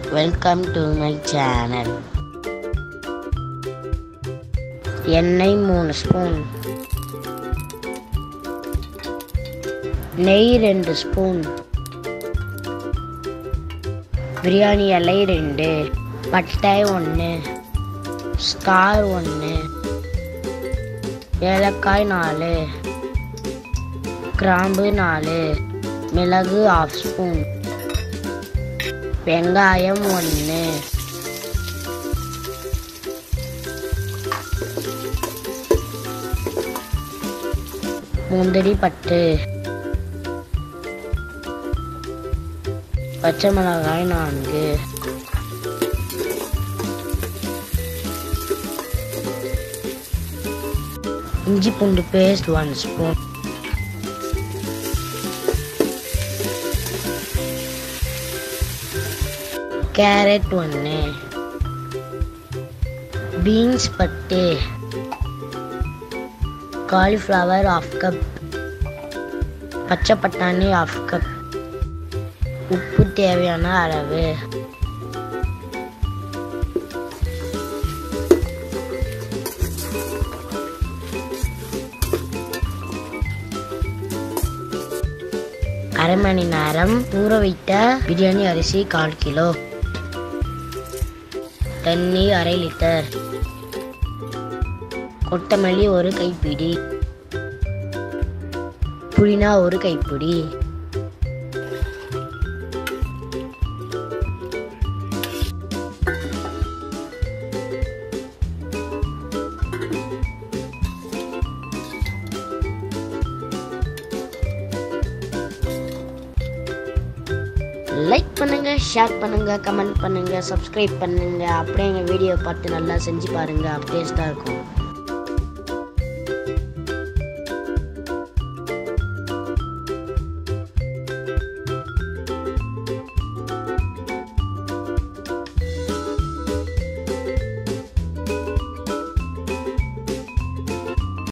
welcome to my channel எண்ணெய் மூணு spoon நெய் ரெண்டு ஸ்பூன் பிரியாணி இலை ரெண்டு பட்டை ஒன்று ஸ்டார் ஒன்று ஏலக்காய் நாலு கிராம்பு நாலு மிளகு ஆஃப் ஸ்பூன் வெங்காயம் ஒன்று முந்திரி பட்டு பச்சை மிளகாய் நான்கு இஞ்சி பூண்டு பேஸ்ட் ஒன் ஸ்பூன் கேரட் ஒன்று பீன்ஸ் பட்டு காலிஃப்ளவர் ஆஃப் கப் பச்சை பட்டாணி ஆஃப் கப் உப்பு தேவையான அளவு அரை மணி நேரம் ஊற வைத்த பிரியாணி அரிசி கால் கிலோ தண்ணீர் அரை லிட்டர் கொத்தமல்லி ஒரு கைப்பிடி புதினா ஒரு கைப்பிடி லைக் பண்ணுங்க ஷேர் பண்ணுங்க கமெண்ட் பண்ணுங்க சப்ஸ்கிரைப் பண்ணுங்க அப்படியே எங்கள் வீடியோ பார்த்து நல்லா செஞ்சு பாருங்க அப்படியே தான் இருக்கும்